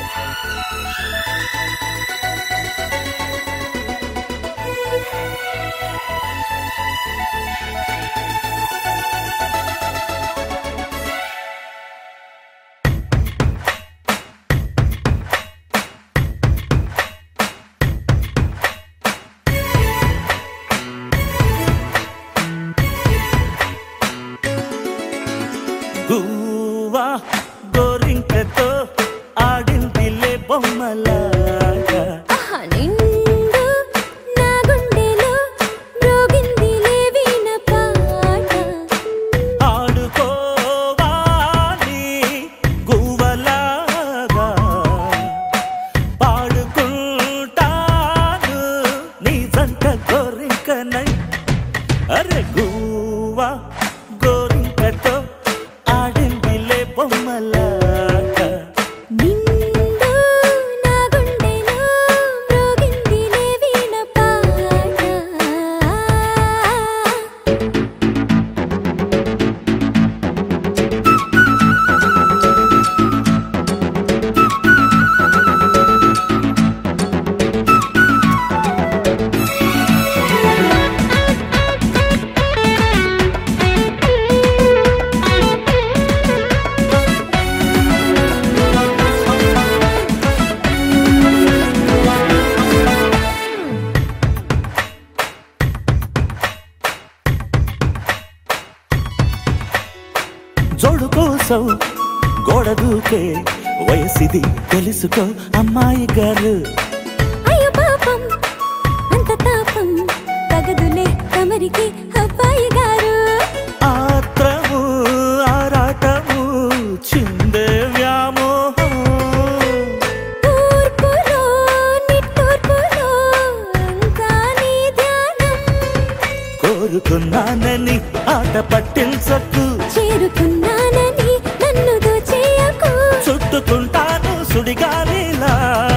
గువ్వా గోరింకతో ఆడిందిలే బొమ్మలాగా ఆహా నిండు నా గుండెలో మ్రోగిందిలే వీణ పాట ఆడుకోవాలి గువ్వలాగా పాడుకుంటాను నీ జంట గోరింకనై అరే గువ్వా గోరింకతో ఆడిందిలే బొమ్మలాగా నిండు నా గుండెలో మ్రోగిందిలే వీణ పాట జోడు కోసం గోడ దూకే వయసిది తెలుసుకో అమ్మాయి గారు అయ్యో పాపం అంత తాపం తగదులే తమరికి అబ్బాయి గారు ఆత్రము ఆరాటము చిందే వ్యామోహం తూర్పులో నిట్టూర్పులో అంతా నీ ధ్యానం కోరుకున్నానని ఆట పట్టించకు చేరుకున్నానని నన్ను దోచేయకు చుట్టుకుంటాను సుడిగాలిలా